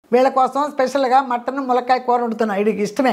వీళ్ళ కోసం స్పెషల్గా మటన్ ములక్కాయ కూర వండుతున్నా వీడికి ఇష్టమే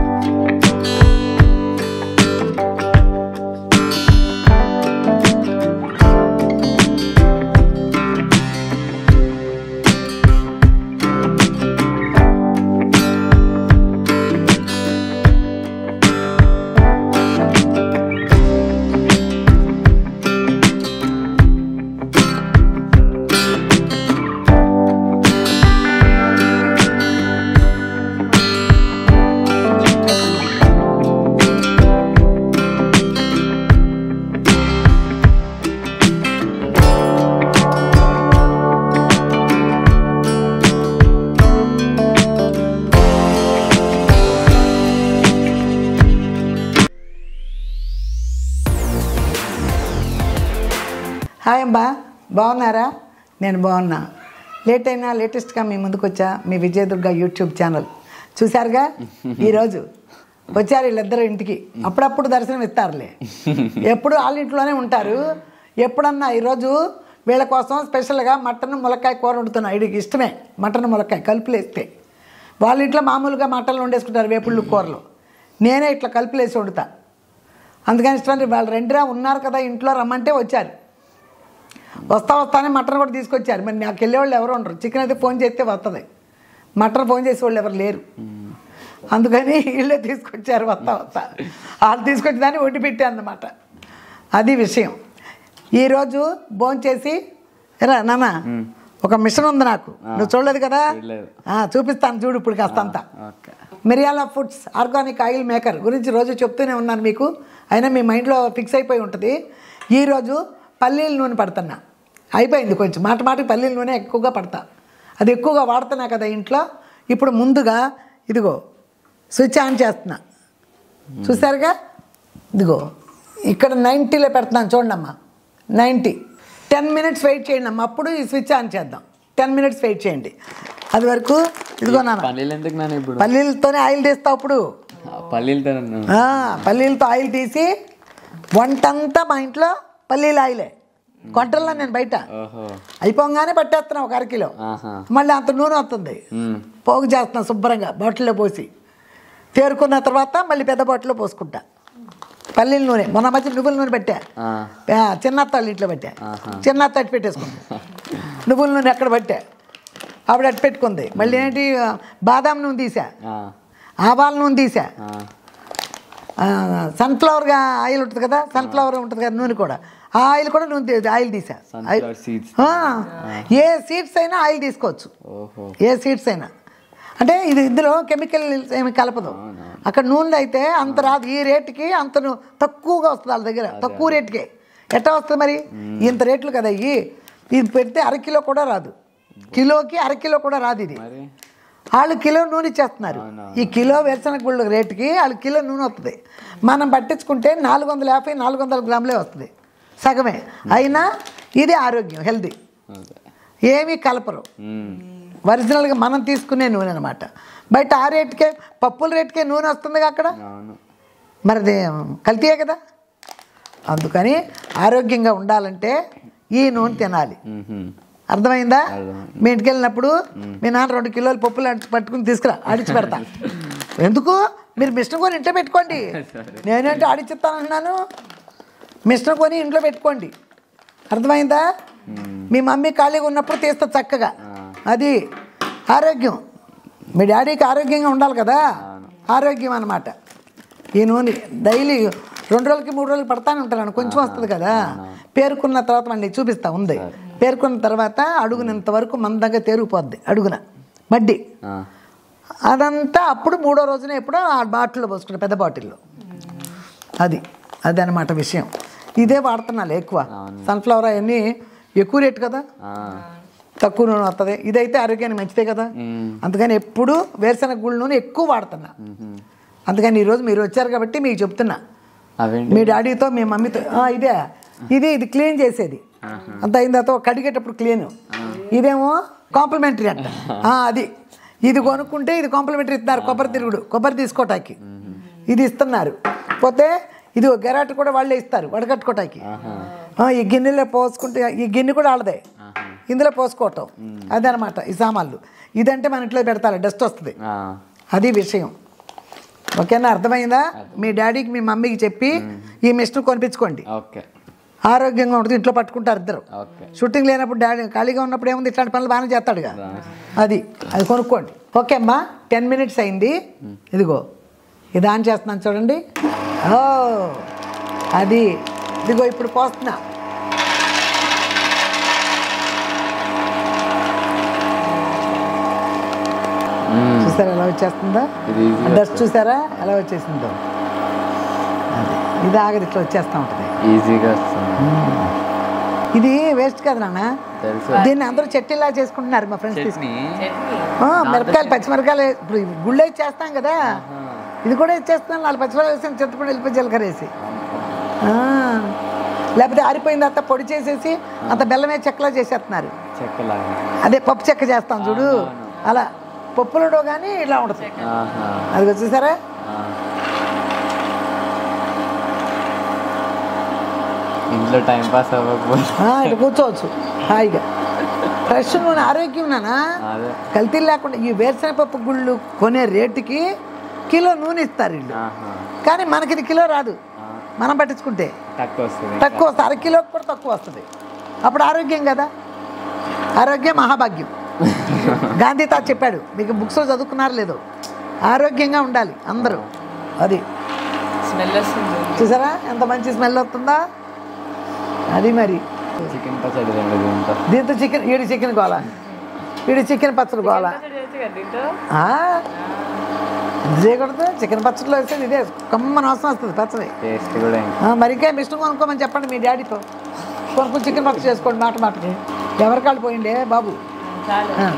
హాయ్ అమ్మా బాగున్నారా నేను బాగున్నా లేట్ అయినా లేటెస్ట్గా మీ ముందుకు వచ్చా మీ విజయదుర్గ యూట్యూబ్ ఛానల్ చూశారుగా ఈరోజు వచ్చారు వీళ్ళిద్దరు ఇంటికి అప్పుడప్పుడు దర్శనం ఇస్తారులే ఎప్పుడు వాళ్ళ ఇంట్లోనే ఉంటారు ఎప్పుడన్నా ఈరోజు వీళ్ళ కోసం స్పెషల్గా మటన్ ములక్కాయ కూర వండుతున్నా వీడికి ఇష్టమే మటన్ ములక్కాయ కలుపులేస్తే వాళ్ళ ఇంట్లో మామూలుగా మటన్లు వండేసుకుంటారు వేపుళ్ళు కూరలు నేనే ఇట్లా కలుపులేసి వండుతా అందుకని ఇష్టం వాళ్ళు రెండురా ఉన్నారు కదా ఇంట్లో రమ్మంటే వచ్చారు వస్తా వస్తానే మటన్ కూడా తీసుకొచ్చారు మరి నాకు వెళ్ళేవాళ్ళు ఎవరు ఉండరు చికెన్ అయితే ఫోన్ చేస్తే వస్తుంది మటన్ ఫోన్ చేసే వాళ్ళు ఎవరు లేరు అందుకని వీళ్ళే తీసుకొచ్చారు వస్తా వస్తా వాళ్ళు తీసుకొచ్చి దాన్ని వండి పెట్టాను అన్నమాట అది విషయం ఈరోజు భోజనం చేసి ఎరా నాన్న ఒక మిషన్ ఉంది నాకు నువ్వు చూడలేదు కదా చూడలేదు. ఆ, చూపిస్తాను చూడు ఇప్పుడు కాస్త అంతా ఓకే మిరియాల ఫుడ్స్ ఆర్గానిక్ ఆయిల్ మేకర్ గురించి రోజు చెప్తూనే ఉన్నాను మీకు అయినా మీ మైండ్లో ఫిక్స్ అయిపోయి ఉంటుంది ఈరోజు పల్లీల నూనె పడుతున్నా అయిపోయింది కొంచెం మాట మాటకి పల్లీల నూనె ఎక్కువగా పడతా అది ఎక్కువగా వాడుతున్నా కదా ఇంట్లో ఇప్పుడు ముందుగా ఇదిగో స్విచ్ ఆన్ చేస్తున్నా చూసారుగా ఇదిగో ఇక్కడ నైంటీలో పెడుతున్నాను చూడండి అమ్మా నైంటీ టెన్ మినిట్స్ వెయిట్ చేయండి అమ్మా అప్పుడు ఈ స్విచ్ ఆన్ చేద్దాం టెన్ మినిట్స్ వెయిట్ చేయండి అది వరకు ఇదిగో నాన్న పల్లీలు ఎందుకు నాన్న ఇప్పుడు పల్లీలతోనే ఆయిల్ తీస్తావు అప్పుడు ఆ, పల్లీలతో ఆ, పల్లీలతో ఆయిల్ తీసి వంటంతా మా ఇంట్లో పల్లీల ఆయిలే కొంటల్లో నేను బయట ఓహో అయిపోగానే పట్టేస్తున్నా ఒక అరకిలో ఆహా మళ్ళీ అంత నూనె వస్తుంది ఉమ్. పోగు చేస్తున్నా శుభ్రంగా బాటిల్లో పోసి తేరుకున్న తర్వాత మళ్ళీ పెద్ద బాటిల్లో పోసుకుంటా పల్లీల నూనె మొన్న మధ్య నువ్వుల నూనె పెట్టా ఆ, ఆ, చిన్నత్త వాళ్ళ ఇంట్లో పెట్టా ఆహా. చిన్నత్త అట్టు పెట్టేసుకుంది నువ్వుల నూనె ఎక్కడ పెట్టా ఆవిడ అట్టు పెట్టుకుంది మళ్ళీ ఏంటి ఆ, బాదాం నూనె తీసా ఆ, ఆవాల నూనె తీసా ఆ, ఆ, సన్ఫ్లవర్ గా ఆయిల్ ఉంటుంది కదా సన్ఫ్లవర్ ఉంటుంది కదా నూనె కూడా ఆ ఆయిల్ కూడా నూనె తీ- ఆయిల్ తీసా Sunflower seeds. ఆ, ఏ సీడ్స్ అయినా ఆయిల్ తీసుకోవచ్చు ఓహో ఏ సీడ్స్ అయినా అంటే ఇది ఇందులో కెమికల్ ఏమి కలపదు అక్కడ నూనె అయితే అంత రాదు ఈ రేటుకి అంత ను- తక్కువగా వస్తుంది వాళ్ళ దగ్గర తక్కువ రేటుకే ఎట్లా వస్తుంది మరి ఇంత రేట్లు కదా ఇవి ఇది పెడితే అరకిలో కూడా రాదు కిలోకి అరకిలో కూడా రాదు ఇది మరి వాళ్ళు కిలో నూనె ఇచ్చేస్తున్నారు ఈ కిలో వేరుశనగ గుళ్ళు రేటుకి వాళ్ళు కిలో నూనె వస్తుంది మనం పట్టించుకుంటే నాలుగు వందల యాభై నాలుగు వందల గ్రాములే వస్తుంది సగమే అయినా ఇది ఆరోగ్యం హెల్దీ అదే. ఏమీ కలపరు ఉమ్. ఒరిజినల్గా మనం తీసుకునే నూనె అనమాట బయట ఆ రేటుకే పప్పుల రేటుకే నూనె వస్తుందిగా అక్కడ అవును మరి అది కల్తీయే కదా అందుకని ఆరోగ్యంగా ఉండాలంటే ఈ నూనె తినాలి ఉహుం. అర్థమైందా అర్థమైంది. మీ ఇంటికి వెళ్ళినప్పుడు మీ నాన్న రెండు కిలోలు పప్పులు అడిచి పట్టుకుని తీసుకురా ఆడిచి పెడతా ఎందుకు మీరు మిషన్ కొని ఇంట్లో పెట్టుకోండి నేనేంటి ఆడిచిస్తానన్నాను మిషన్ కొని ఇంట్లో పెట్టుకోండి అర్థమైందా మీ మమ్మీ ఖాళీగా ఉన్నప్పుడు తీస్తా చక్కగా అది ఆరోగ్యం మీ డాడీకి ఆరోగ్యంగా ఉండాలి కదా ఆరోగ్యం అన్నమాట ఈ నూనె డైలీ రెండు రోజులకి మూడు రోజులకి పడతానే ఉంటాను కొంచెం వస్తుంది కదా పేరుకున్న తర్వాత మళ్ళీ చూపిస్తా ఉంది పేరుకున్న తర్వాత అడుగునంత వరకు మందంగా తేరుకుపోద్ది అడుగున మడ్డి ఆ, అదంతా అప్పుడు మూడో రోజున ఎప్పుడో ఆ బాటిల్లో పోసుకుంటా పెద్ద బాటిల్లో అది అది అనమాట విషయం ఇదే వాడుతున్నాను ఎక్కువ సన్ఫ్లవర్ అవన్నీ ఎక్కువ రేటు కదా ఆ, తక్కువ నూనె వస్తుంది ఇదైతే ఆరోగ్యానికి మంచిదే కదా ఉమ్. అందుకని ఎప్పుడు వేరుశనగ గుళ్ళు నూనె ఎక్కువ వాడుతున్నా అందుకని ఈరోజు మీరు వచ్చారు కాబట్టి మీకు చెప్తున్నా అవేంటి మీ డాడీతో మీ మమ్మీతో ఆ, ఇదే ఇది ఇది క్లీన్ చేసేది అంత అయిన తర్వాత కడిగేటప్పుడు క్లీన్ ఇదేమో కాంప్లిమెంటరీ అంట ఆ, అది ఇది కొనుక్కుంటే ఇది కాంప్లిమెంటరీ ఇస్తున్నారు కొబ్బరి తిరుగుడు కొబ్బరి తీసుకోవటానికి ఇది ఇస్తున్నారు పోతే ఇది గెరాట్ కూడా వాళ్ళే ఇస్తారు వడగట్టుకోవటానికి ఆ, ఈ గిన్నెలో పోసుకుంటే ఈ గిన్నె కూడా వాళ్ళదే ఇందులో పోసుకోవటం అదనమాట ఈ సామాన్లు ఇదంటే మన ఇంట్లో పెడతారు డస్ట్ వస్తుంది ఆ, అది విషయం ఓకేనా అర్థమైందా మీ డాడీకి మీ మమ్మీకి చెప్పి ఈ మిషన్ కొనిపించుకోండి ఓకే ఆరోగ్యంగా ఉంటుంది ఇంట్లో పట్టుకుంటారు ఇద్దరు ఓకే షూటింగ్ లేనప్పుడు డాడీ ఖాళీగా ఉన్నప్పుడు ఏముంది ఇట్లాంటి పనులు బాగానే చేస్తాడుగా అది అది కొనుక్కోండి ఓకే అమ్మా టెన్ మినిట్స్ అయింది ఇదిగో ఇది ఆన్ చేస్తున్నాను చూడండి ఓ అది ఇదిగో ఇప్పుడు పోస్తున్నా మ్మ్. చూసారా ఎలా వచ్చేస్తుందో ఇది ఈజీగా డస్ట్ చూసారా ఎలా వచ్చేసిందో అది ఇది ఆగదు ఇట్లా వచ్చేస్తూ ఉంటుంది ఈజీగా వస్తుంది ఇది వేస్ట్ కదా నాన్న తెలుసు దీన్ని అందరూ చట్నీలా చేసుకుంటున్నారు మా ఫ్రెండ్స్ తీసుకుని చట్నీ ఆ, మిరపకాయలు పచ్చిమిరపకాయలు ఇప్పుడు గుళ్ళో చేస్తాం కదా ఇది కూడా ఇచ్చేస్తున్నాను నాలుగు పచ్చిమిరపకాయలు వేసి చింతపండు వెళ్ళిపోయి జీలకర్ర వేసి ఆ, లేకపోతే ఆరిపోయిన తర్వాత పొడి చేసేసి అంత బెల్లం వేసి చెక్కలా చేసేస్తున్నారు చెక్కలాగా అదే పప్పు చెక్క చేస్తాం చూడు అలా పప్పులడో కానీ ఇలా ఉంటుంది ఆహా. అది వచ్చేసారా ఆ. ఇంట్లో టైం పాస్ అవ్వకపోతే ఆ, ఇట్లా కూర్చోవచ్చు హాయిగా ఫ్రెష్ నూనె ఆరోగ్యం నానా అదే కల్తీలు లేకుండా ఈ వేరుశనగపప్పు గుళ్ళు కొనే రేటుకి కిలో నూనె ఇస్తారు వీళ్ళు ఆహా. కానీ మనకి ఇది కిలో రాదు ఆ, మనం పట్టించుకుంటే తక్కువ వస్తుంది తక్కువ వస్తుంది అర కిలోకి కూడా తక్కువ వస్తుంది అప్పుడు ఆరోగ్యం కదా ఆరోగ్యం మహాభాగ్యం గాంధీ తాత చెప్పాడు మీకు బుక్స్లో చదువుకున్నారు లేదో ఆరోగ్యంగా ఉండాలి అందరూ అది స్మెల్ వస్తుంది చూసారా ఎంత మంచి స్మెల్ వస్తుందా అది మరి చికెన్ పచ్చడి రండి దీంతో దీంతో చికెన్ ఈడి చికెన్ గోల ఈడి చికెన్ పచ్చడి గోల పచ్చడి చేయొచ్చు కదా దీంతో ఆ? ఇది చేయకూడదు చికెన్ పచ్చడిలో వేసేది ఇదే కమ్మన అవసరం వస్తుంది పచ్చడి టేస్ట్ కూడా ఇంకా ఆ, మరి ఇంకా మిషన్ కొనుక్కోమని చెప్పండి మీ డాడీతో కొనుక్కొని చికెన్ పచ్చడి చేసుకోండి మాట మాటకి ఎవరికాళ్ళు పోయిండే బాబు చాలు ఆ.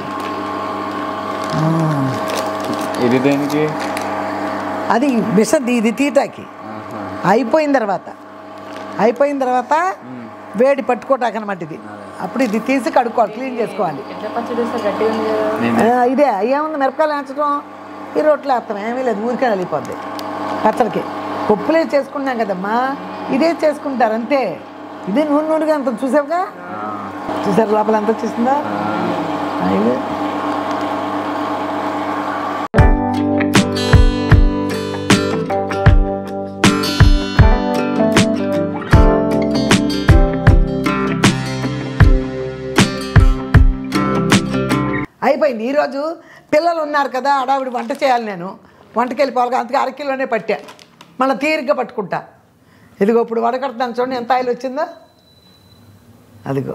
ఇది దేనికి అది మిషన్ ఇది తీటాకి ఆహా. అయిపోయిన తర్వాత అయిపోయిన తర్వాత మ్మ్. వేడి పట్టుకోటాక అనమాట ఇది అప్పుడు ఇది తీసి కడుక్కోవాలి క్లీన్ చేసుకోవాలి ఎట్లా పచ్చడి వేస్తే గట్టిగా ఉంది కదా నేను ఆ, ఇదే ఏముంది మిరపకాయలు వేయించడం ఈ రొట్టెలు వేస్తాం ఏమీ లేదు ఊరికే వెళ్ళిపోద్ది పచ్చడికి పప్పులే చేసుకున్నాం కదమ్మా ఇదే చేసుకుంటారు అంతే ఇదే నూనె నూనెగా అంత చూసావుగా ఆ, చూసారు లోపల ఎంత వచ్చేసిందా ఆ. ఇది అయిపోయింది ఈరోజు పిల్లలు ఉన్నారు కదా అడావిడి వంట చేయాలి నేను వంటకి వెళ్ళిపోవాలి అందుకే అరకిలోనే పట్టా మళ్ళీ తీరిగ్గా పట్టుకుంటా ఇదిగో ఇప్పుడు వడకడతాను చూడండి ఎంత ఆయిల్ వచ్చిందో అదిగో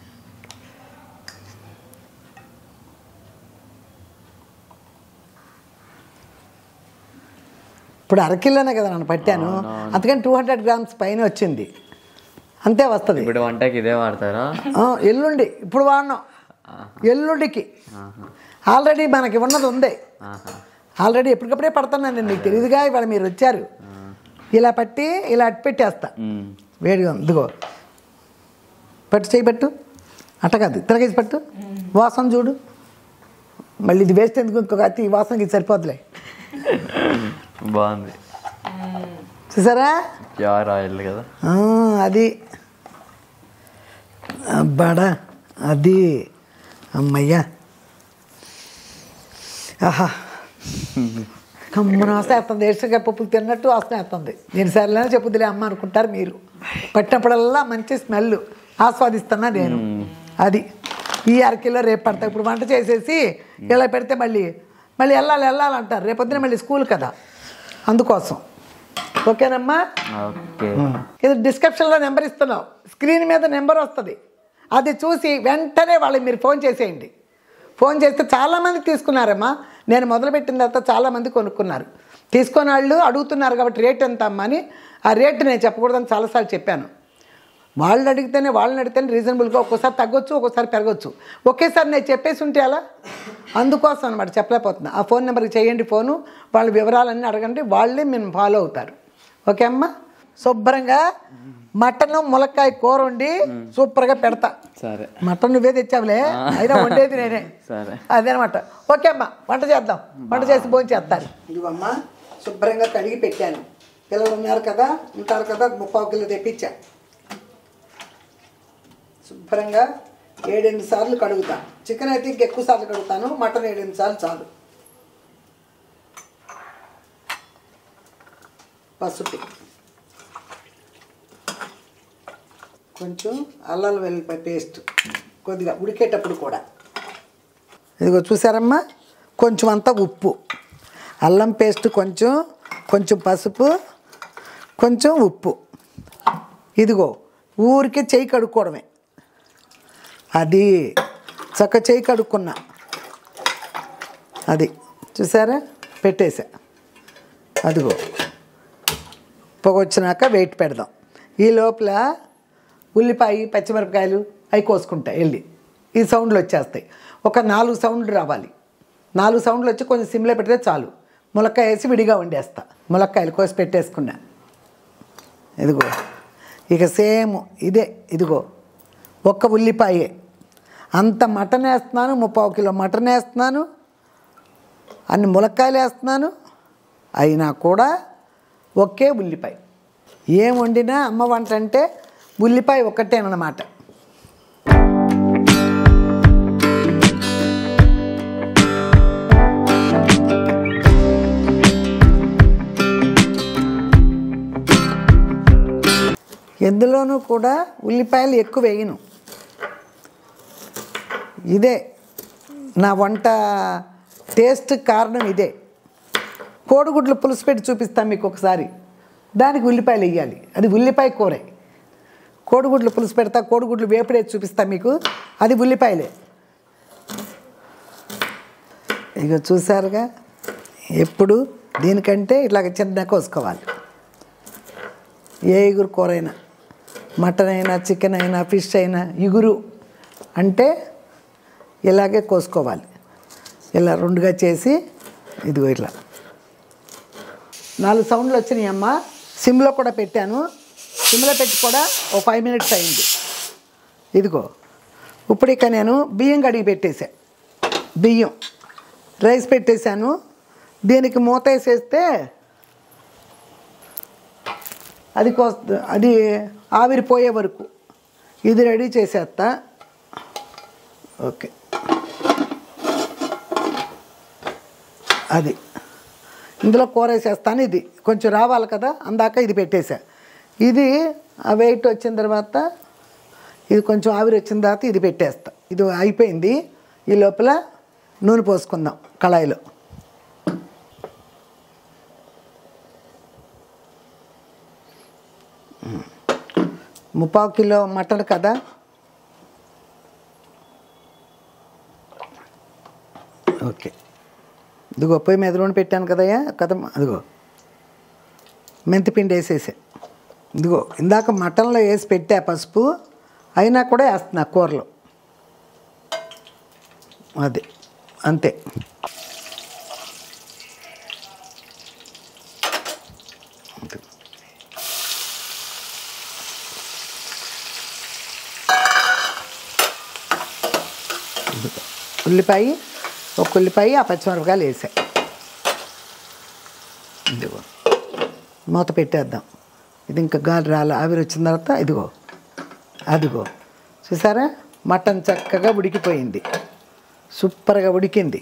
ఇప్పుడు అరకిలోనే కదా నన్ను పట్టాను అందుకని టూ హండ్రెడ్ గ్రామ్స్ పైన వచ్చింది అంతే వస్తుంది ఇప్పుడు వంటకి ఇదే వాడతారా ఆ, ఎల్లుండి ఇప్పుడు వాడినాం ఎల్లుండికి ఆహా. ఆల్రెడీ మనకి ఉన్నది ఉంది ఆహా. ఆల్రెడీ ఎప్పటికప్పుడే పడుతున్నాను నేను మీకు తెలియదుగా ఇవాళ మీరు వచ్చారు ఇలా పట్టి ఇలా అట్టు పెట్టేస్తా మ్మ్. వేడిగా ఉంది. ఇదిగో పట్టు చేయి పట్టు అట్ట కాదు తిరగేసి పట్టు వాసన చూడు మళ్ళీ ఇది వేస్ట్ ఎందుకు ఇంకొక అతి ఈ వాసనకి ఇది సరిపోతులే బాగుంది చూసారా ప్యూర్ ఆయిల్ కదా ఆ, అది అబ్బాడా అది అమ్మయ్యా ఆహా కమ్మన వాసన వేస్తుంది ఏడుసగా పప్పులు తిన్నట్టు వాసన వేస్తుంది నేను సరేలేనా చెప్పుదిలే అమ్మ అనుకుంటారు మీరు పట్టినప్పుడల్లా మంచి స్మెల్ ఆస్వాదిస్తున్నా నేను అది ఈ అరకిలో రేపు పడతా ఇప్పుడు వంట చేసేసి ఇలా పెడితే మళ్ళీ మళ్ళీ వెళ్ళాలి వెళ్ళాలంటారు రేపొద్దున మళ్ళీ స్కూల్ కదా అందుకోసం ఓకేనమ్మా ఓకే ఇది డిస్క్రిప్షన్లో నెంబర్ ఇస్తున్నాం స్క్రీన్ మీద నెంబర్ వస్తుంది అది చూసి వెంటనే వాళ్ళకి మీరు ఫోన్ చేసేయండి ఫోన్ చేస్తే చాలామంది తీసుకున్నారమ్మా నేను మొదలుపెట్టిన తర్వాత చాలామంది కొనుక్కున్నారు తీసుకున్న వాళ్ళు అడుగుతున్నారు కాబట్టి రేట్ ఎంత అమ్మా అని ఆ రేట్ నేను చెప్పకూడదని చాలాసార్లు చెప్పాను వాళ్ళు అడిగితేనే వాళ్ళని అడిగితేనే రీజనబుల్గా ఒక్కోసారి తగ్గొచ్చు ఒక్కోసారి పెరగచ్చు ఒకేసారి నేను చెప్పేసి ఉంటే అలా అందుకోసం అనమాట చెప్పలేకపోతున్నా ఆ ఫోన్ నెంబర్కి చేయండి ఫోను వాళ్ళ వివరాలన్నీ అడగండి వాళ్ళే మేము ఫాలో అవుతారు ఓకే అమ్మా శుభ్రంగా మటన్ ములక్కాయ కూర వండి సూపర్గా పెడతా సరే మటన్ నువ్వే తెచ్చావులే అయినా వండేది నేనే సరే అదేనమాట ఓకే అమ్మా వంట చేద్దాం వంట చేసి భోజనం చేస్తారు ఇదిగమ్మా శుభ్రంగా కడిగి పెట్టాను పిల్లలు ఉన్నారు కదా ఉంటారు కదా ముప్పావు కిలో తెప్పించా శుభ్రంగా ఏడెనిమిది సార్లు కడుగుతా చికెన్ అయితే ఇంకెక్కువ సార్లు కడుగుతాను మటన్ ఏడెనిమిది సార్లు చాలు పసుపు కొంచెం అల్లం వెల్లిపాయ పేస్ట్ కొద్దిగా ఉడికేటప్పుడు కూడా ఇదిగో చూసారమ్మా కొంచెం అంతా ఉప్పు అల్లం పేస్ట్ కొంచెం కొంచెం పసుపు కొంచెం ఉప్పు ఇదిగో ఊరికే చెయ్యి కడుక్కోవడమే అది చక్క చెయ్యి కడుక్కున్నా అది చూసారా పెట్టేసా అదిగో పొగ వచ్చినాక వెయిట్ పెడదాం ఈ లోపల ఉల్లిపాయ పచ్చిమిరపకాయలు అవి కోసుకుంటా వెళ్ళి ఈ సౌండ్లు వచ్చేస్తాయి ఒక నాలుగు సౌండ్లు రావాలి నాలుగు సౌండ్లు వచ్చి కొంచెం సిమ్లో పెడితే చాలు ములక్కాయ వేసి విడిగా వండేస్తా ములక్కాయలు కోసి పెట్టేసుకున్నా ఇదిగో ఇక సేమ్ ఇదే ఇదిగో ఒక్క ఉల్లిపాయే అంత మటన్ వేస్తున్నాను ముప్పావు కిలో మటన్ వేస్తున్నాను అన్ని ములక్కాయలు వేస్తున్నాను అయినా కూడా ఒకే ఉల్లిపాయ ఏం వండినా అమ్మ వంట అంటే ఉల్లిపాయ ఒక్కటేనమాట ఎందులోనూ కూడా ఉల్లిపాయలు ఎక్కువ వేయను ఇదే నా వంట టేస్ట్ కారణం ఇదే కోడిగుడ్లు పులుసు పెట్టి చూపిస్తాను మీకు ఒకసారి దానికి ఉల్లిపాయలు వేయాలి అది ఉల్లిపాయ కూరే కోడిగుడ్లు పులుసు పెడతా కోడిగుడ్లు వేపుడేసి చూపిస్తా మీకు అది ఉల్లిపాయలే ఇక చూసారుగా ఎప్పుడు దీనికంటే ఇట్లాగ చిన్న కోసుకోవాలి ఏ ఇగురు కూర అయినా మటన్ అయినా చికెన్ అయినా ఫిష్ అయినా ఇగురు అంటే ఇలాగే కోసుకోవాలి ఇలా రెండుగా చేసి ఇదిగో ఇట్లా నాలుగు సౌండ్లు వచ్చినాయి అమ్మ సిమ్లో కూడా పెట్టాను సిమ్లో పెట్టి కూడా ఓ ఫైవ్ మినిట్స్ అయింది ఇదిగో ఇప్పుడు ఇక నేను బియ్యం కడిగి పెట్టేసా బియ్యం రైస్ పెట్టేశాను దీనికి మూత వేసేస్తే అది కోస్ అది ఆవిరిపోయే వరకు ఇది రెడీ చేసేస్తా ఓకే అది ఇందులో కూర వేసేస్తాను ఇది కొంచెం రావాలి కదా అందాక ఇది పెట్టేసా ఇది ఆ వెయిట్ వచ్చిన తర్వాత ఇది కొంచెం ఆవిరి వచ్చిన తర్వాత ఇది పెట్టేస్తా ఇది అయిపోయింది ఈ లోపల నూనె పోసుకుందాం కళాయిలో ముప్పావు కిలో మటన్ కదా ఓకే ఇదిగో పొయ్యి మీద నూనె పెట్టాను కదయ్యా కదా అదిగో మెంతిపిండి వేసేసా ఇదిగో ఇందాక మటన్లో వేసి పెట్టా పసుపు అయినా కూడా వేస్తున్నా కూరలో అది అంతే అంతే. ఇదిగో. ఉల్లిపాయ ఒక ఉల్లిపాయ ఆ పచ్చిమిరపకాయలు వేసా ఇదిగో మూత పెట్టేద్దాం ఇది ఇంకా గాలి రాలి ఆవిరి వచ్చిన తర్వాత ఇదిగో అదిగో చూసారా మటన్ చక్కగా ఉడికిపోయింది సూపర్గా ఉడికింది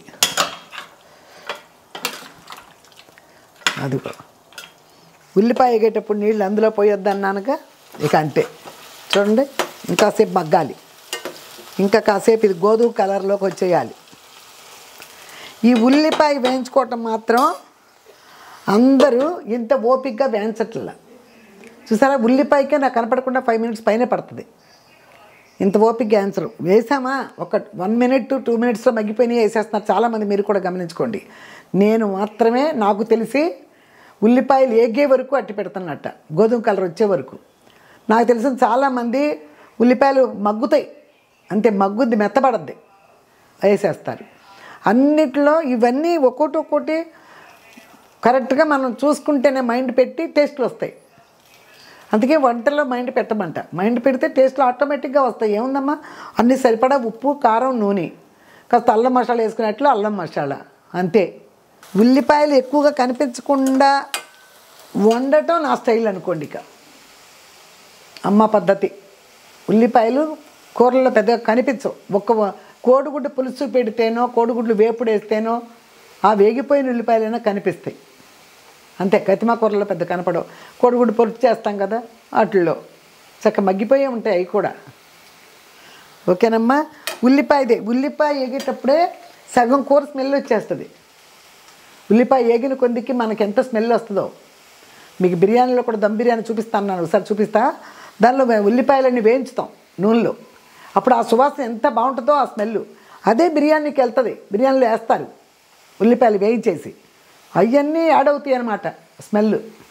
అదిగో ఉల్లిపాయ ఎగేటప్పుడు నీళ్ళు అందులో పోయొద్దన్నానుగా ఇక అంతే చూడండి ఇంకాసేపు మగ్గాలి ఇంకా కాసేపు ఇది గోధుమ కలర్లోకి వచ్చేయాలి ఈ ఉల్లిపాయ వేయించుకోవటం మాత్రం అందరూ ఇంత ఓపికగా వేయించట్ల చూసారా ఉల్లిపాయకే నాకు కనపడకుండా ఫైవ్ మినిట్స్ పైనే పడుతుంది ఇంత ఓపిక ఆన్సర్ వేసామా ఒక వన్ మినిట్ టూ మినిట్స్లో మగ్గిపోయినాయి వేసేస్తున్నారు చాలామంది మీరు కూడా గమనించుకోండి నేను మాత్రమే నాకు తెలిసి ఉల్లిపాయలు ఏగే వరకు అట్టి పెడుతున్నట్ట గోధుమ కలర్ వచ్చే వరకు నాకు తెలిసిన చాలామంది ఉల్లిపాయలు మగ్గుతాయి అంతే మగ్గుద్ది మెత్తబడద్ది వేసేస్తారు అన్నిట్లో ఇవన్నీ ఒక్కోటి ఒక్కోటి కరెక్ట్గా మనం చూసుకుంటేనే మైండ్ పెట్టి టేస్ట్లు వస్తాయి అందుకే వంటల్లో మైండ్ పెట్టమంట మైండ్ పెడితే టేస్ట్లు ఆటోమేటిక్గా వస్తాయి ఏముందమ్మా అన్ని సరిపడా ఉప్పు కారం నూనె కాస్త అల్లం మసాలా వేసుకున్నట్లు అల్లం మసాలా అంతే ఉల్లిపాయలు ఎక్కువగా కనిపించకుండా వండటం నా స్టైల్ అనుకోండి ఇక అమ్మ పద్ధతి ఉల్లిపాయలు కూరల్లో పెద్దగా కనిపించవు ఒక్క వ- కోడిగుడ్డు పులుసు పెడితేనో కోడిగుడ్లు వేపుడు వేస్తేనో ఆ వేగిపోయిన ఉల్లిపాయలైనా కనిపిస్తాయి అంతే కతిమా కూరలో పెద్ద కనపడవు కోడిగుడ్డు పొరుపు చేస్తాం కదా వాటిల్లో చక్క మగ్గిపోయే ఉంటాయి అవి కూడా ఓకేనమ్మా ఉల్లిపాయదే ఉల్లిపాయ వేగేటప్పుడే సగం కూర స్మెల్ వచ్చేస్తుంది ఉల్లిపాయ వేగిన కొందికి మనకి ఎంత స్మెల్ వస్తుందో మీకు బిర్యానీలో కూడా దమ్ బిర్యానీ చూపిస్తాను నేను ఒకసారి చూపిస్తా దానిలో మేము ఉల్లిపాయలన్నీ వేయించుతాం నూనెలో అప్పుడు ఆ సువాసన ఎంత బాగుంటుందో ఆ స్మెల్ అదే బిర్యానీకి వెళ్తుంది బిర్యానీలో వేస్తారు ఉల్లిపాయలు వేయించేసి అవన్నీ యాడ్ అవుతాయి అన్నమాట స్మెల్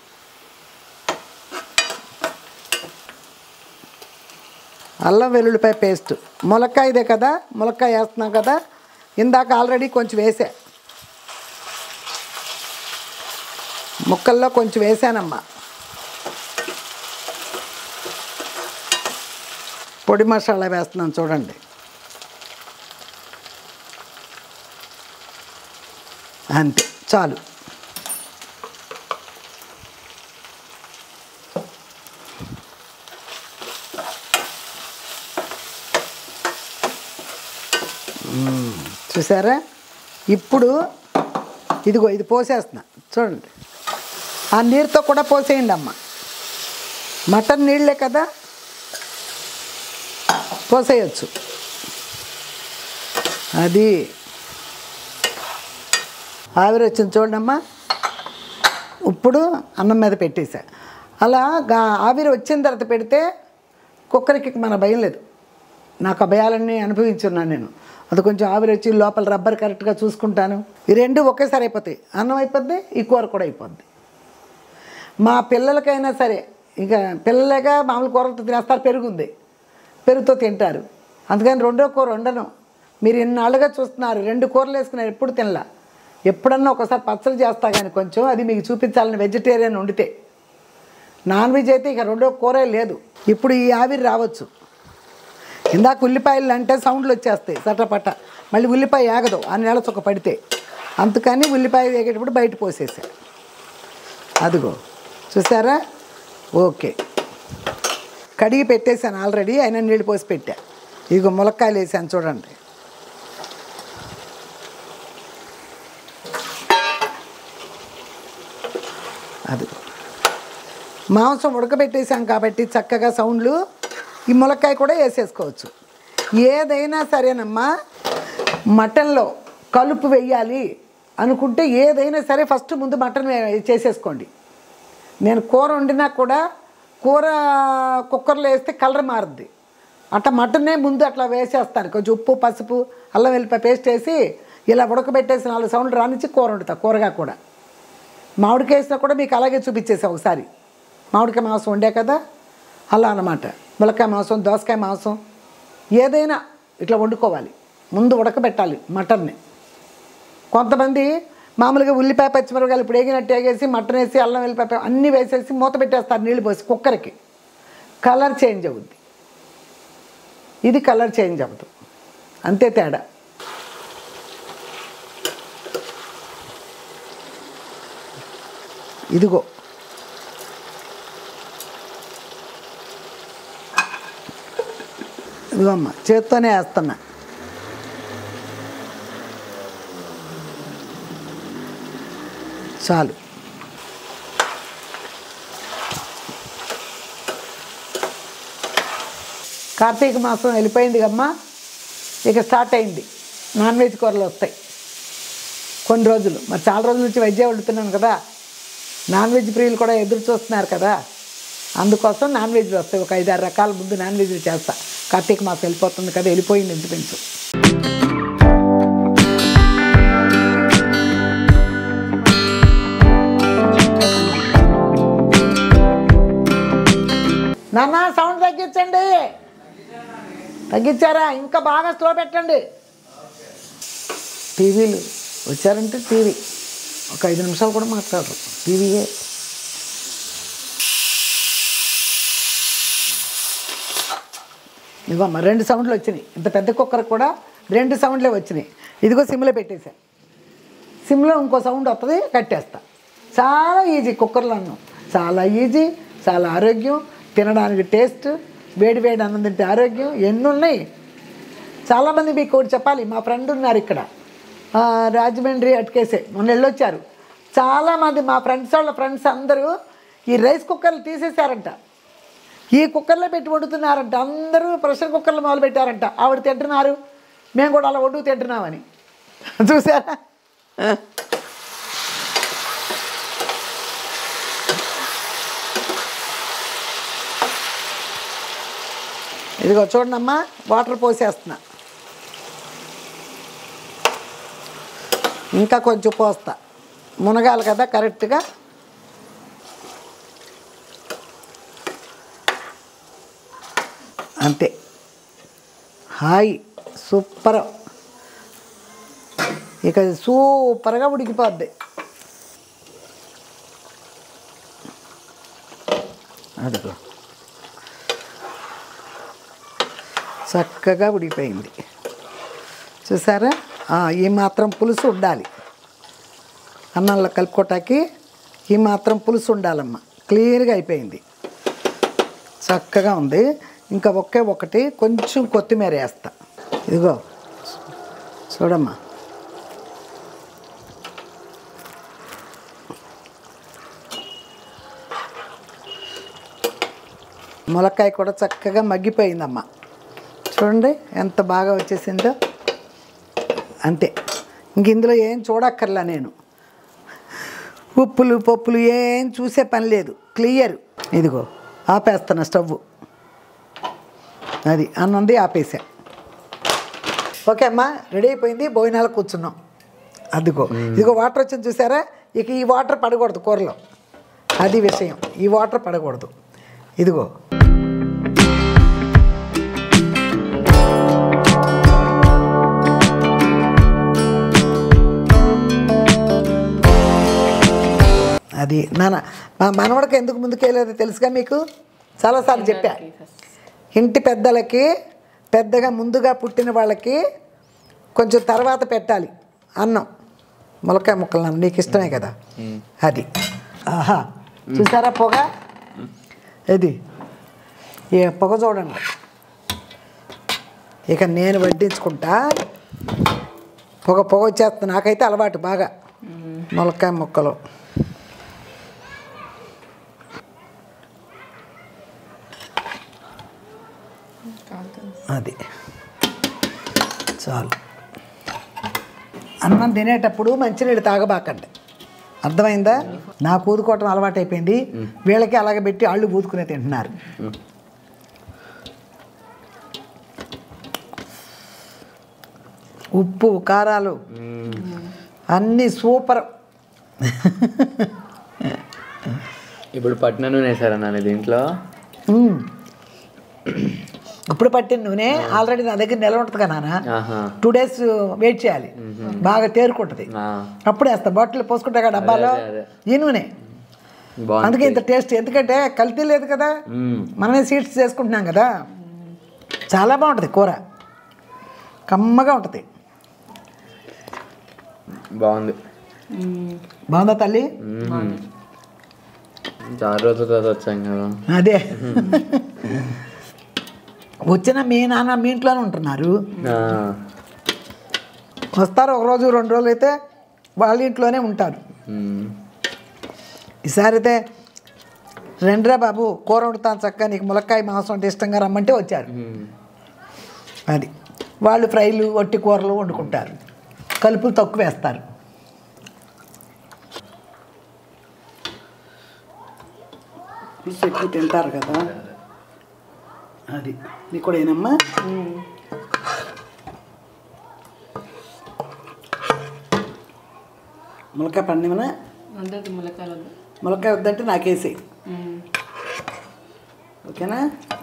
అల్లం వెల్లుల్లిపాయ పేస్ట్ ములక్కాయ ఇదే కదా ములక్కాయ వేస్తున్నాం కదా ఇందాక ఆల్రెడీ కొంచెం వేసా ముక్కల్లో కొంచెం వేసానమ్మా పొడి మసాలా వేస్తున్నాను చూడండి అంతే చాలు మ్మ్. చూసారా ఇప్పుడు ఇదిగో ఇది పోసేస్తున్నా చూడండి ఆ నీరుతో కూడా పోసేయండి అమ్మ మటన్ నీళ్ళే కదా పోసేయచ్చు అది ఆవిరి వచ్చింది చూడమ్మా ఇప్పుడు అన్నం మీద పెట్టేసా అలా గా- ఆవిరి వచ్చిన తర్వాత పెడితే కుక్కర్కి మన భయం లేదు నాకు ఆ భయాలన్నీ అనుభవించున్నాను నేను అది కొంచెం ఆవిరి వచ్చి లోపల రబ్బర్ కరెక్ట్గా చూసుకుంటాను ఈ రెండు ఒకేసారి అయిపోతాయి అన్నం అయిపోద్ది ఈ కూర కూడా అయిపోద్ది మా పిల్లలకైనా సరే ఇక పిల్లలేగా మామూలు కూరలతో తినేస్తారు పెరుగుంది పెరుగుతో తింటారు అందుకని రెండో కూర వండను మీరు ఇన్నాళ్ళుగా చూస్తున్నారు రెండు కూరలు వేసుకున్నారు ఎప్పుడు తినలా ఎప్పుడన్నా ఒకసారి పచ్చడి చేస్తా కానీ కొంచెం అది మీకు చూపించాలని వెజిటేరియన్ వండితే నాన్ వెజ్ అయితే ఇక రెండో కూరే లేదు ఇప్పుడు ఈ ఆవిరి రావచ్చు ఇందాక ఉల్లిపాయలు అంటే సౌండ్లు వచ్చేస్తాయి సటపట మళ్ళీ ఉల్లిపాయ ఆగదు ఆ నెల చొక్క పడితే అందుకని ఉల్లిపాయ వేగేటప్పుడు బయట పోసేసా అదిగో చూసారా ఓకే కడిగి పెట్టేశాను ఆల్రెడీ అయినా నీళ్ళు పోసి పెట్టా ఇదిగో ములక్కాయలు వేసాను చూడండి అది మాంసం ఉడకబెట్టేసాం కాబట్టి చక్కగా సౌండ్లు ఈ ములక్కాయ కూడా వేసేసుకోవచ్చు ఏదైనా సరేనమ్మా మటన్లో కలుపు వెయ్యాలి అనుకుంటే ఏదైనా సరే ఫస్ట్ ముందు మటన్ వే- చేసేసుకోండి నేను కూర వండినా కూడా కూర కుక్కర్లో వేస్తే కలర్ మారుద్ది అట్లా మటనే ముందు అట్లా వేసేస్తాను కొంచెం ఉప్పు పసుపు అల్లం వెల్లిపాయ పేస్ట్ వేసి ఇలా ఉడకబెట్టేసి నాలుగు సౌండ్లు రానిచ్చి కూర వండుతా కూరగా కూడా మామిడికాయ వేసినా కూడా మీకు అలాగే చూపించేసా ఒకసారి మామిడికాయ మాంసం వండే కదా అలా అన్నమాట ములక్కాయ మాంసం దోసకాయ మాంసం ఏదైనా ఇట్లా వండుకోవాలి ముందు ఉడకబెట్టాలి మటన్ని కొంతమంది మామూలుగా ఉల్లిపాయ పచ్చిమిరపకాయలు ఇప్పుడు వేగినట్టు వేగేసి మటన్ వేసి అల్లం వెల్లిపాయ అన్నీ వేసేసి మూత పెట్టేస్తారు నీళ్ళు పోసి కుక్కర్కి కలర్ చేంజ్ అవుద్ది ఇది కలర్ చేంజ్ అవ్వదు అంతే తేడా ఇదిగో ఇదిగో అమ్మ చేత్తోనే వేస్తున్నా చాలు కార్తీక మాసం వెళ్ళిపోయింది అమ్మా ఇక స్టార్ట్ అయింది నాన్ వెజ్ కూరలు వస్తాయి కొన్ని రోజులు మరి చాలా రోజుల నుంచి వెజ్జే వండుతున్నాను కదా నాన్ వెజ్ ప్రియులు కూడా ఎదురు చూస్తున్నారు కదా అందుకోసం నాన్ వెజ్ వస్తాయి ఒక ఐదారు రకాల ముందు నాన్ వెజ్ చేస్తా కార్తీక మాసం వెళ్ళిపోతుంది కదా వెళ్ళిపోయింది ఇంచుమించు నాన్న సౌండ్ తగ్గించండి తగ్గించారా ఇంకా బాగా స్లో పెట్టండి టీవీలు వచ్చారంటే టీవీ ఒక ఐదు నిమిషాలు కూడా మాట్లాడరు టీవీయే ఇదిగోమ్మ రెండు సౌండ్లు వచ్చినాయి ఇంత పెద్ద కుక్కర్ కూడా రెండు సౌండ్లే వచ్చినాయి ఇదిగో సిమ్లో పెట్టేశా సిమ్లో ఇంకో సౌండ్ వస్తుంది కట్టేస్తా చాలా ఈజీ కుక్కర్లో అన్నం చాలా ఈజీ చాలా ఆరోగ్యం తినడానికి టేస్ట్ వేడి వేడి అన్నం తింటే ఆరోగ్యం ఎన్ని ఉన్నాయి చాలామంది మీకు ఒకటి చెప్పాలి మా ఫ్రెండ్ ఉన్నారు ఇక్కడ ఆ, రాజమండ్రి అటుకేసే మొన్న వెళ్ళొచ్చారు చాలామంది మా ఫ్రెండ్స్ వాళ్ళ ఫ్రెండ్స్ అందరూ ఈ రైస్ కుక్కర్లు తీసేశారంట ఈ కుక్కర్లో పెట్టి వండుతున్నారంట అందరూ ప్రెషర్ కుక్కర్లు మొదలు పెట్టారంట ఆవిడ తింటున్నారు మేము కూడా అలా వండుకు తింటున్నామని చూసారా ఇదిగో చూడండమ్మా వాటర్ పోసేస్తున్నా ఇంకా కొంచెం పోస్తా మునగాలి కదా కరెక్ట్గా అంతే హాయ్ సూపర్ ఇక సూపర్గా ఉడికిపోద్ది అదిగో చక్కగా ఉడికిపోయింది చూసారా ఆ, ఈ మాత్రం పులుసు ఉండాలి అన్నంలో కలుపుకోటానికి ఈ మాత్రం పులుసు ఉండాలమ్మా క్లియర్గా అయిపోయింది చక్కగా ఉంది ఇంకా ఒకే ఒకటి కొంచెం కొత్తిమీర వేస్తా ఇదిగో చూడమ్మా ములక్కాయ కూడా చక్కగా మగ్గిపోయిందమ్మా చూడండి ఎంత బాగా వచ్చేసిందో అంతే ఇంక ఇందులో ఏం చూడక్కర్లా నేను ఉప్పులు పప్పులు ఏం చూసే పని లేదు క్లియర్ ఇదిగో ఆపేస్తున్నా స్టవ్ అది అన్నంది ఆపేసా ఓకే అమ్మా రెడీ అయిపోయింది భోజనాలు కూర్చున్నాం అదిగో ఇదిగో వాటర్ వచ్చింది చూసారా ఇక ఈ వాటర్ పడకూడదు కూరలో అది విషయం ఈ వాటర్ పడకూడదు ఇదిగో అది నాన్న మా మనవడికి ఎందుకు ముందుకెళ్ళేదో తెలుసుగా మీకు చాలాసార్లు చెప్పా ఇంటి పెద్దలకి పెద్దగా ముందుగా పుట్టిన వాళ్ళకి కొంచెం తర్వాత పెట్టాలి అన్నం మొలకాయ ముక్కలు నాన్న నీకు ఇష్టమే కదా అది ఆహా చూసారా పొగ ఇది ఏ పొగ చూడండి ఇక నేను వడ్డించుకుంటా పొగ పొగ వచ్చేస్తుంది నాకైతే అలవాటు బాగా మొలకాయ ముక్కలు అది చాలు అన్నం తినేటప్పుడు మంచినీళ్ళు తాగబాకండి అర్థమైందా నా కూదుకోవటం అలవాటైపోయింది వీళ్ళకి అలాగే పెట్టి ఆళ్ళు పూదుకునే తింటున్నారు ఉప్పు కారాలు అన్నీ సూపర్ ఇప్పుడు పట్టిన నూనె వేసారా నాన్న దీంట్లో మ్మ్. ఇప్పుడు పట్టిన నూనె ఆల్రెడీ నా దగ్గర నిల్వ ఉంటుంది కదా నాన్న ఆహా టూ డేస్ వెయిట్ చేయాలి బాగా తేరుకుంటుంది ఆ, అప్పుడు వేస్తా బాటిల్ పోసుకుంటా కదా డబ్బాలో అదే, అదే. ఈ నూనె బాగుంది అందుకే ఇంత టేస్ట్ ఎందుకంటే కల్తీ లేదు కదా మ్మ్. మనమే సీడ్స్ చేసుకుంటున్నాం కదా చాలా బాగుంటుంది కూర కమ్మగా ఉంటుంది బాగుంది బాగుందా తల్లి మ్మ్. చాలా రోజుల తర్వాత వచ్చాం కదా అదే వచ్చిన మీ నాన్న మీ ఇంట్లోనే ఉంటున్నారు ఆ, వస్తారు ఒక రోజు రెండు రోజులు అయితే వాళ్ళ ఇంట్లోనే ఉంటారు మ్మ్. ఈసారి అయితే రెండ్రా బాబు కూర వండుతాను చక్కగా నీకు ములక్కాయ మాంసం అంటే ఇష్టంగా రమ్మంటే వచ్చారు మ్మ్. అది వాళ్ళు ఫ్రైలు వట్టి కూరలు వండుకుంటారు కలుపులు తక్కువ వేస్తారు ఫిష్ ఎక్కువ తింటారు కదా అది నీకు కూడా ఏనమ్మా ములకాయ పండిమనా అందరికి ములకాయలు ములకాయ వద్దంటే నాకేసి ఓకేనా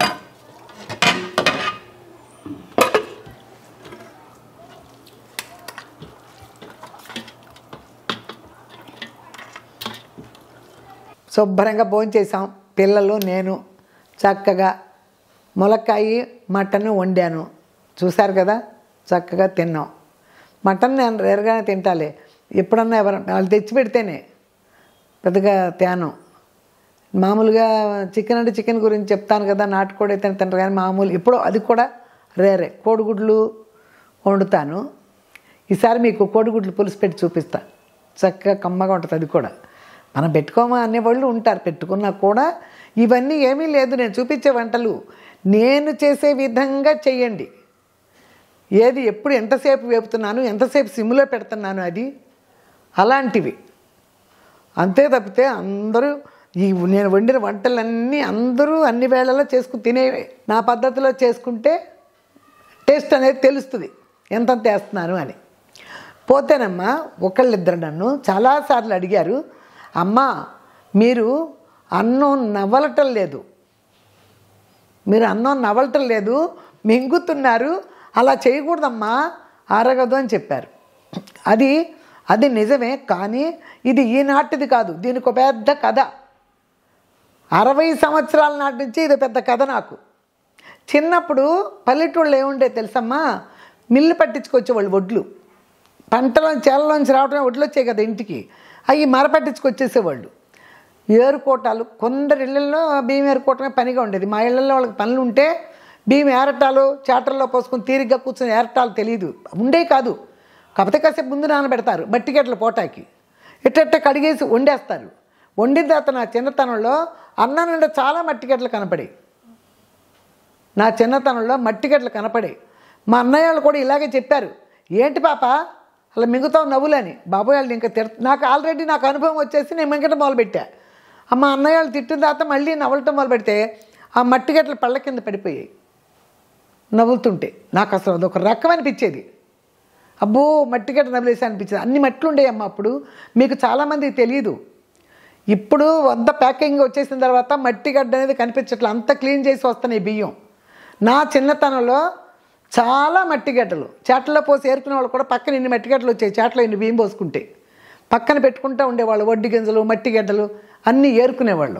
శుభ్రంగా భోంచేసాం పిల్లలు నేను చక్కగా ములక్కాయ మటన్ వండాను చూశారు కదా చక్కగా తిన్నాం మటన్ నేను రేరుగానే తింటాలే ఎప్పుడన్నా ఎవరు వాళ్ళు తెచ్చి పెడితేనే పెద్దగా తేను మామూలుగా చికెన్ అంటే చికెన్ గురించి చెప్తాను కదా నాటుకోడి అయితే తింటారు కానీ మామూలు ఇప్పుడు అది కూడా రేరే కోడిగుడ్లు వండుతాను ఈసారి మీకు కోడిగుడ్లు పులుసు పెట్టి చూపిస్తా చక్కగా కమ్మగా ఉంటుంది అది కూడా మనం పెట్టుకోమా అనేవాళ్ళు ఉంటారు పెట్టుకున్నా కూడా ఇవన్నీ ఏమీ లేదు నేను చూపించే వంటలు నేను చేసే విధంగా చెయ్యండి ఏది ఎప్పుడు ఎంతసేపు వేపుతున్నాను ఎంతసేపు సిమ్లో పెడుతున్నాను అది అలాంటివి అంతే తప్పితే అందరూ ఈ నేను వండిన వంటలన్నీ అందరూ అన్ని వేళల్లో చేసుకుని తినేవే నా పద్ధతిలో చేసుకుంటే టేస్ట్ అనేది తెలుస్తుంది ఎంతంత వేస్తున్నాను అని పోతేనమ్మా ఒకళ్ళిద్దరు నన్ను చాలాసార్లు అడిగారు అమ్మా మీరు అన్నం నవ్వలటం లేదు మీరు అన్నం నవ్వలటం లేదు మింగుతున్నారు అలా చేయకూడదమ్మా ఆరగదు అని చెప్పారు అది అది నిజమే కానీ ఇది ఈనాటిది కాదు దీనికి ఒక పెద్ద కథ అరవై సంవత్సరాల నాటి నుంచి ఇది పెద్ద కథ నాకు చిన్నప్పుడు పల్లెటూళ్ళు ఏముండే తెలుసమ్మా మిల్లు పట్టించుకొచ్చేవాళ్ళు వడ్లు పంటలో చేలలోంచి రావటమే వడ్లు వచ్చాయి కదా ఇంటికి అవి మరపట్టించుకొచ్చేసేవాళ్ళు ఏరుకోటాలు కొందరి ఇళ్ళల్లో బియ్యం ఏరుకోవటమే పనిగా ఉండేది మా ఇళ్ళల్లో వాళ్ళకి పనులు ఉంటే బియ్యం ఏరటాలు చాటల్లో పోసుకొని తీరిగ్గా కూర్చొని ఏరటాలు తెలియదు ఉండే కాదు కాకపోతే కాసేపు ముందు నానబెడతారు బట్టికెట్ల పోటాకి ఇట్ట కడిగేసి వండేస్తారు వండిన తర్వాత నా చిన్నతనంలో అన్నం నిండా చాలా మట్టికెట్లు కనపడాయి నా చిన్నతనంలో మట్టిగడ్డలు కనపడాయి మా అన్నయ్య వాళ్ళు కూడా ఇలాగే చెప్పారు ఏంటి పాప అలా మిగుతావు నవ్వులని బాబోయ్ వాళ్ళు ఇంకా తిడ నాకు ఆల్రెడీ నాకు అనుభవం వచ్చేసి నేను మింగటం మొదలుపెట్టా ఆ మా అన్నయ్య వాళ్ళు తిట్టిన తర్వాత మళ్ళీ నవ్వలటం మొదలు పెడితే ఆ మట్టిగడ్డలు పళ్ళ కింద పడిపోయాయి నవ్వుతుంటే నాకు అసలు అదొక రకం అనిపించేది అబ్బో మట్టిగడ్డ నవ్వులేసి అనిపించేది అన్ని మట్లు ఉండేయమ్మ అప్పుడు మీకు చాలామందికి తెలియదు ఇప్పుడు వద్ద ప్యాకింగ్ వచ్చేసిన తర్వాత మట్టిగడ్డ అనేది కనిపించట్లే అంత క్లీన్ చేసి వస్తున్నాయి బియ్యం నా చిన్నతనంలో చాలా మట్టిగడ్డలు చేటల్లో పోసి ఏరుకునే వాళ్ళు కూడా పక్కన ఇన్ని మట్టిగడ్డలు వచ్చాయి చేటలో ఇన్ని బియ్యం పోసుకుంటే పక్కన పెట్టుకుంటూ ఉండేవాళ్ళు వడ్డీ గింజలు మట్టిగడ్డలు అన్నీ ఏరుకునేవాళ్ళు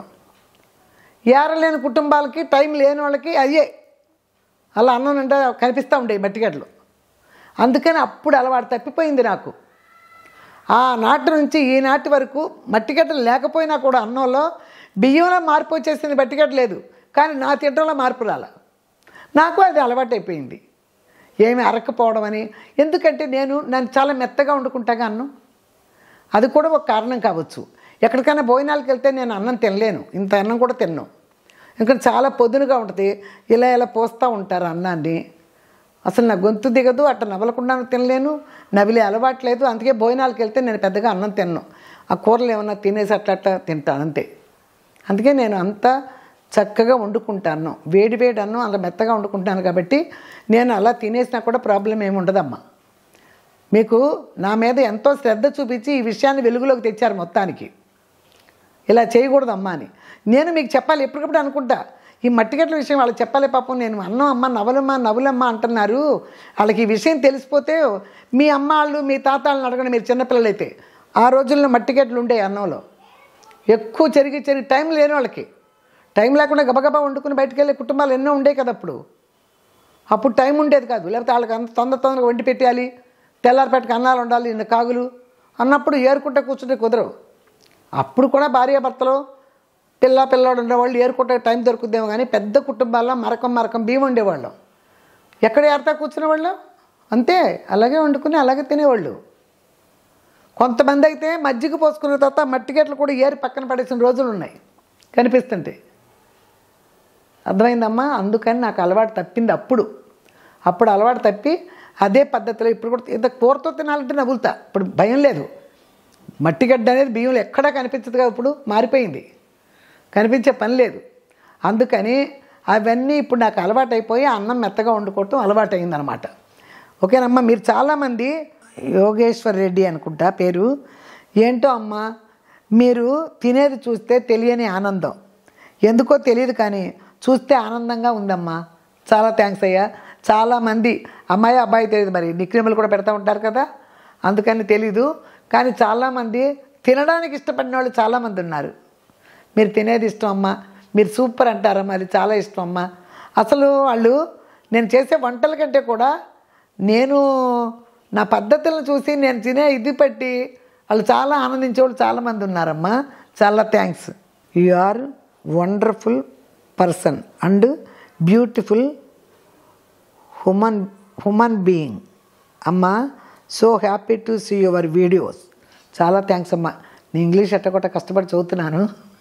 ఏరలేని కుటుంబాలకి టైం లేని వాళ్ళకి అయ్యే అలా అన్నం అంటే కనిపిస్తూ ఉండేవి మట్టిగడ్డలు అందుకని అప్పుడు అలవాటు తప్పిపోయింది నాకు ఆ నాటి నుంచి ఈనాటి వరకు మట్టిగడ్డలు లేకపోయినా కూడా అన్నంలో బియ్యంలో మార్పు వచ్చేసింది మట్టిగడ్డ లేదు కానీ నా తింటంలో మార్పు రాల నాకు అది అలవాటైపోయింది ఏమి అరక్కపోవడం అని ఎందుకంటే నేను నన్ను చాలా మెత్తగా వండుకుంటాగా అన్నం అది కూడా ఒక కారణం కావచ్చు ఎక్కడికైనా భోజనాలకు వెళ్తే నేను అన్నం తినలేను ఇంత అన్నం కూడా తిన్నాను ఇంకా చాలా పొద్దునగా ఉంటుంది ఇలా ఇలా పోస్తూ ఉంటారు అన్నాన్ని అసలు నా గొంతు దిగదు అట్లా నవలకుండా తినలేను నవిలే అలవాట్లేదు అందుకే భోజనాలకు వెళ్తే నేను పెద్దగా అన్నం తిన్నాను ఆ కూరలు ఏమన్నా తినేసి అట్లా అట్లా తింటాను అంతే అందుకే నేను అంత చక్కగా వండుకుంటాను వేడి వేడి అన్నం అలా మెత్తగా వండుకుంటాను కాబట్టి నేను అలా తినేసినా కూడా ప్రాబ్లం ఏమి ఉండదమ్మా మీకు నా మీద ఎంతో శ్రద్ధ చూపించి ఈ విషయాన్ని వెలుగులోకి తెచ్చారు మొత్తానికి ఇలా చేయకూడదమ్మా అని నేను మీకు చెప్పాలి ఎప్పటికప్పుడు అనుకుంటా ఈ మట్టిగట్ల విషయం వాళ్ళకి చెప్పాలి పాపం నేను అన్నం అమ్మ నవలమ్మ నవలమ్మ అంటున్నారు వాళ్ళకి ఈ విషయం తెలిసిపోతే మీ అమ్మ వాళ్ళు మీ తాత వాళ్ళని అడగండి మీరు చిన్నపిల్లలైతే ఆ రోజుల్లో మట్టిగట్లు ఉండే అన్నంలో ఎక్కువ చెరిగి చెరిగి టైం లేని వాళ్ళకి టైం లేకుండా గబగబా వండుకుని బయటికి వెళ్ళే కుటుంబాలు ఎన్నో ఉండే కదా అప్పుడు అప్పుడు టైం ఉండేది కాదు లేకపోతే వాళ్ళకి అంత తొందర తొందరగా వండి పెట్టాలి తెల్లారిపేటకి అన్నాలు ఉండాలి ఇన్ని కాగులు అన్నప్పుడు ఏరుకుంటే కూర్చుంటే కుదరవు అప్పుడు కూడా భార్యాభర్తలు పిల్ల పిల్లాడు ఉండేవాళ్ళు ఏరుకుంటే టైం దొరుకుద్దేమో కానీ పెద్ద కుటుంబాల్లో మరకం మరకం బియ్యం ఉండేవాళ్ళం ఎక్కడ ఏరతా కూర్చునేవాళ్ళు అంతే అలాగే వండుకుని అలాగే తినేవాళ్ళు కొంతమంది అయితే మజ్జిగ పోసుకున్న తర్వాత మట్టిగట్లు కూడా ఏరి పక్కన పడేసిన రోజులు ఉన్నాయి కనిపిస్తుంటే అర్థమైందమ్మా అందుకని నాకు అలవాటు తప్పింది అప్పుడు అప్పుడు అలవాటు తప్పి అదే పద్ధతిలో ఇప్పుడు కూడా ఇంత కూరతో తినాలంటే నవ్వులుతా ఇప్పుడు భయం లేదు మట్టిగడ్డ అనేది బియ్యంలో ఎక్కడా కనిపించదు కదా ఇప్పుడు మారిపోయింది కనిపించే పని లేదు అందుకని అవన్నీ ఇప్పుడు నాకు అలవాటు అయిపోయి అన్నం మెత్తగా వండుకోవటం అలవాటు అయిందనమాట ఓకేనమ్మా మీరు చాలామంది యోగేశ్వర్ రెడ్డి అనుకుంటా పేరు ఏంటో అమ్మా మీరు తినేది చూస్తే తెలియని ఆనందం ఎందుకో తెలియదు కానీ చూస్తే ఆనందంగా ఉందమ్మా చాలా థ్యాంక్స్ అయ్యా చాలామంది అమ్మాయి అబ్బాయి తెలియదు మరి నిక్రిములు కూడా పెడతా ఉంటారు కదా అందుకని తెలీదు కానీ చాలామంది తినడానికి ఇష్టపడిన వాళ్ళు చాలామంది ఉన్నారు మీరు తినేది ఇష్టం అమ్మా మీరు సూపర్ అంటారమ్మా అది చాలా ఇష్టం అమ్మా అసలు వాళ్ళు నేను చేసే వంటల కంటే కూడా నేను నా పద్ధతులను చూసి నేను తినే ఇది పట్టి వాళ్ళు చాలా ఆనందించే వాళ్ళు చాలామంది ఉన్నారమ్మా చాలా thanks you are wonderful person and beautiful human human being అమ్మా so happy to see your videos చాలా థ్యాంక్స్ అమ్మా నేను ఇంగ్లీష్ ఎట్టకొట్ట కష్టపడి చదువుతున్నాను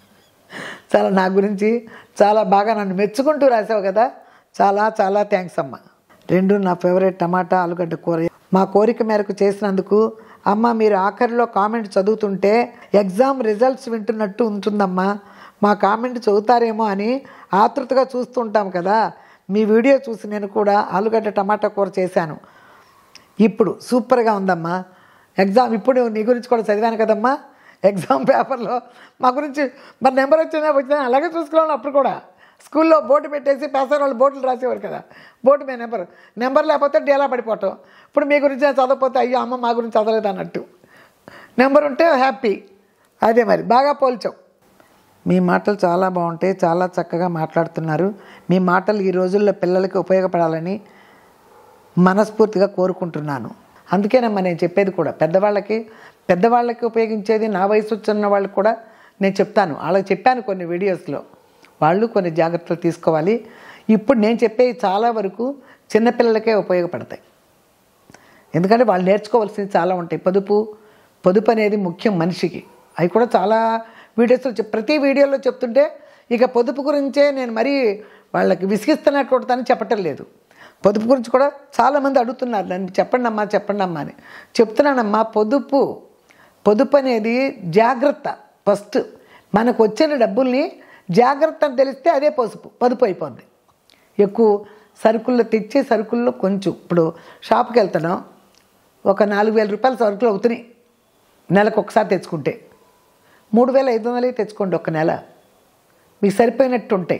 చాలా నా గురించి చాలా బాగా నన్ను మెచ్చుకుంటూ రాసావు కదా చాలా చాలా థ్యాంక్స్ అమ్మా రెండు నా ఫేవరెట్ టమాటా ఆలుగడ్డ కూర మా కోరిక మేరకు చేసినందుకు అమ్మ మీరు ఆఖరిలో కామెంట్ చదువుతుంటే ఎగ్జామ్ రిజల్ట్స్ వింటున్నట్టు ఉంటుందమ్మా మా కామెంట్ చదువుతారేమో అని ఆతృతగా చూస్తుంటాం కదా మీ వీడియో చూసి నేను కూడా ఆలుగడ్డ టమాటా కూర చేశాను ఇప్పుడు సూపర్గా ఉందమ్మా ఎగ్జామ్ ఇప్పుడు నీ గురించి కూడా చదివాను కదమ్మా ఎగ్జామ్ పేపర్లో మా గురించి మరి నెంబర్ వచ్చినా వచ్చినా అలాగే చూసుకున్నాను అప్పుడు కూడా స్కూల్లో బోర్డు పెట్టేసి పేసర్ వాళ్ళు బోర్డులు రాసేవారు కదా బోర్డు మీద నెంబర్ నెంబర్ లేకపోతే డేలా పడిపోవటం ఇప్పుడు మీ గురించి చదవకపోతే అయ్యో అమ్మ మా గురించి చదవలేదు అన్నట్టు నెంబర్ ఉంటే హ్యాపీ అదే మరి బాగా పోల్చావు మీ మాటలు చాలా బాగుంటాయి చాలా చక్కగా మాట్లాడుతున్నారు మీ మాటలు ఈ రోజుల్లో పిల్లలకి ఉపయోగపడాలని మనస్ఫూర్తిగా కోరుకుంటున్నాను అందుకేనమ్మా నేను చెప్పేది కూడా పెద్దవాళ్ళకి పెద్దవాళ్ళకి ఉపయోగించేది నా వయసు వచ్చిన వాళ్ళకి కూడా నేను చెప్తాను వాళ్ళకి చెప్పాను కొన్ని వీడియోస్లో వాళ్ళు కొన్ని జాగ్రత్తలు తీసుకోవాలి ఇప్పుడు నేను చెప్పేవి చాలా వరకు చిన్నపిల్లలకే ఉపయోగపడతాయి ఎందుకంటే వాళ్ళు నేర్చుకోవాల్సింది చాలా ఉంటాయి పొదుపు పొదుపు అనేది ముఖ్యం మనిషికి అవి కూడా చాలా వీడియోస్లో చెప్ ప్రతి వీడియోలో చెప్తుంటే ఇక పొదుపు గురించే నేను మరీ వాళ్ళకి విసిగిస్తున్నట్టు కొడతానని చెప్పటం లేదు పొదుపు గురించి కూడా చాలామంది అడుగుతున్నారు నన్ను చెప్పండి అమ్మా చెప్పండి అమ్మా అని చెప్తున్నానమ్మా పొదుపు పొదుపు అనేది జాగ్రత్త ఫస్ట్ మనకు వచ్చిన డబ్బుల్ని జాగ్రత్త అని తెలిస్తే అదే పసుపు పొదుపు అయిపోద్ది ఎక్కువ సరుకుల్లో తెచ్చే సరుకుల్లో కొంచెం ఇప్పుడు షాప్కి వెళ్తున్నాం ఒక నాలుగు వేల రూపాయల సరుకులు అవుతున్నాయి నెలకు ఒకసారి తెచ్చుకుంటే మూడు వేల ఐదు వందలే తెచ్చుకోండి ఒక నెల మీకు సరిపోయినట్టు ఉంటాయి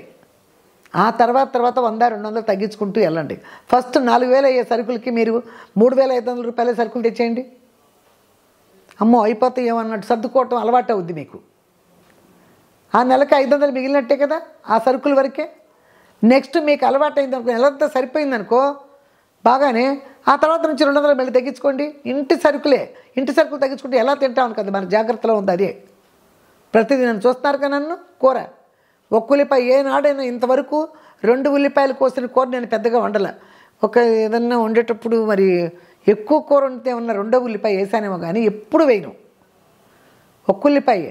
ఆ తర్వాత తర్వాత వంద రెండు వందలు తగ్గించుకుంటూ వెళ్ళండి ఫస్ట్ నాలుగు వేలు అయ్యే సరుకులకి మీరు మూడు వేల ఐదు వందల రూపాయల సరుకులు తెచ్చేయండి అమ్మో అయిపోతే ఏమన్నట్టు సర్దుకోవటం అలవాటు అవుద్ది మీకు ఆ నెలకు ఐదు వందలు మిగిలినట్టే కదా ఆ సరుకుల వరకే నెక్స్ట్ మీకు అలవాటు అయింది అనుకో నెలంతా సరిపోయింది అనుకో బాగానే ఆ తర్వాత నుంచి రెండు వందలు మళ్ళీ తగ్గించుకోండి ఇంటి సరుకులే ఇంటి సరుకులు తగ్గించుకుంటే ఎలా తింటామని కదా మన జాగ్రత్తలో ఉంది అదే ప్రతిదీ నన్ను చూస్తున్నారు కదా నన్ను కూర ఒక్క ఉల్లిపాయ ఏనాడైనా ఇంతవరకు రెండు ఉల్లిపాయలు కోసిన కూర నేను పెద్దగా వండలే ఒక ఏదన్నా వండేటప్పుడు మరి ఎక్కువ కూర వండితే ఉన్న రెండో ఉల్లిపాయ వేసానేమో కానీ ఎప్పుడు వేయను ఒక్క ఉల్లిపాయే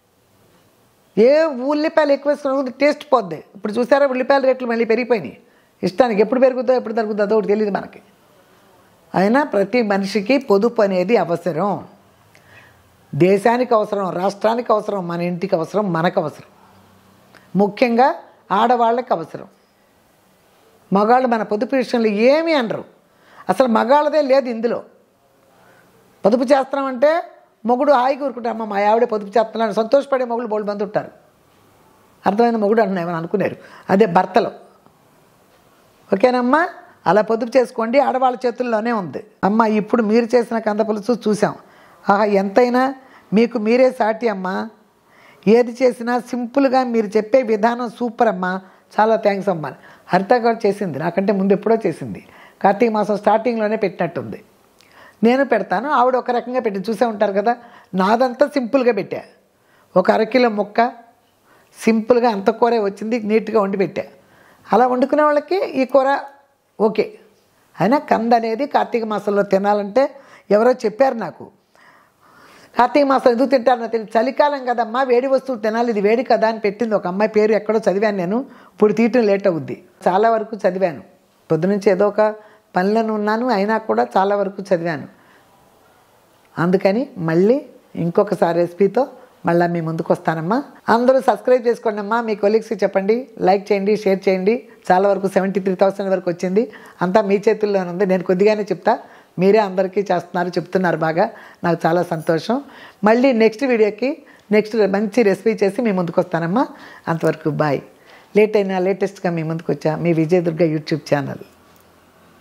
ఏ ఉల్లిపాయలు ఎక్కువ వేసుకున్న టేస్ట్ పోద్ది ఇప్పుడు చూసారా ఉల్లిపాయల రేట్లు మళ్ళీ పెరిగిపోయినాయి ఇష్టానికి ఎప్పుడు పెరుగుతుందో ఎప్పుడు తగ్గుతుందో అదొకటి తెలియదు మనకి అయినా ప్రతి మనిషికి పొదుపు అనేది అవసరం దేశానికి అవసరం రాష్ట్రానికి అవసరం మన ఇంటికి అవసరం మనకు అవసరం ముఖ్యంగా ఆడవాళ్ళకి అవసరం మగాళ్ళు మన పొదుపు విషయంలో ఏమీ అనరు అసలు మగాళ్ళదే లేదు ఇందులో పొదుపు చేస్తున్నామంటే మొగుడు హాయిగా ఊరుకుంటారు అమ్మ మా ఆవిడే పొదుపు చేస్తున్నాను సంతోషపడే మొగుడు బోళ్ళు మంది ఉంటారు అర్థమైన మొగుడు అంటున్నా ఏమని అనుకున్నారు అదే భర్తలో ఓకేనమ్మా అలా పొదుపు చేసుకోండి ఆడవాళ్ళ చేతుల్లోనే ఉంది అమ్మ ఇప్పుడు మీరు చేసిన కంద పులుసు చూసాం ఆహా ఎంతైనా మీకు మీరే సాటి అమ్మా ఏది చేసినా సింపుల్గా మీరు చెప్పే విధానం సూపర్ అమ్మా చాలా థ్యాంక్స్ అమ్మా హరిత గారు చేసింది నాకంటే ముందు ఎప్పుడో చేసింది కార్తీక మాసం స్టార్టింగ్లోనే పెట్టినట్టుంది నేను పెడతాను ఆవిడ ఒక రకంగా పెట్టి చూసే ఉంటారు కదా నాదంతా సింపుల్గా పెట్టా ఒక అరకిలో ముక్క సింపుల్గా అంత కూర వచ్చింది నీట్గా వండి పెట్టా అలా వండుకునే వాళ్ళకి ఈ కూర ఓకే అయినా కంద అనేది కార్తీక మాసంలో తినాలంటే ఎవరో చెప్పారు నాకు కార్తీక మాసం ఎందుకు తింటారు నాకు తెలియదు చలికాలం కదమ్మా వేడి వస్తువులు తినాలి ఇది వేడి కదా అని పెట్టింది ఒక అమ్మాయి పేరు ఎక్కడో చదివాను నేను ఇప్పుడు తీయటం లేట్ అవుద్ది చాలా వరకు చదివాను పొద్దునుంచి ఏదో ఒక పనిలోనే ఉన్నాను అయినా కూడా చాలా వరకు చదివాను అందుకని మళ్ళీ ఇంకొకసారి రెసిపీతో మళ్ళీ మీ ముందుకు వస్తానమ్మా అందరూ సబ్స్క్రైబ్ చేసుకోండి అమ్మా మీ కొలీగ్స్కి చెప్పండి లైక్ చేయండి షేర్ చేయండి చాలా వరకు సెవెంటీ త్రీ థౌసండ్ వరకు వచ్చింది అంతా మీ చేతుల్లోనే ఉంది నేను కొద్దిగానే చెప్తా మీరే అందరికీ చేస్తున్నారు చెప్తున్నారు బాగా నాకు చాలా సంతోషం మళ్ళీ నెక్స్ట్ వీడియోకి నెక్స్ట్ మంచి రెసిపీ చేసి మీ ముందుకు వస్తానమ్మా అంతవరకు బాయ్ లేట్ అయినా లేటెస్ట్గా మీ ముందుకు వచ్చా మీ విజయదుర్గ యూట్యూబ్ ఛానల్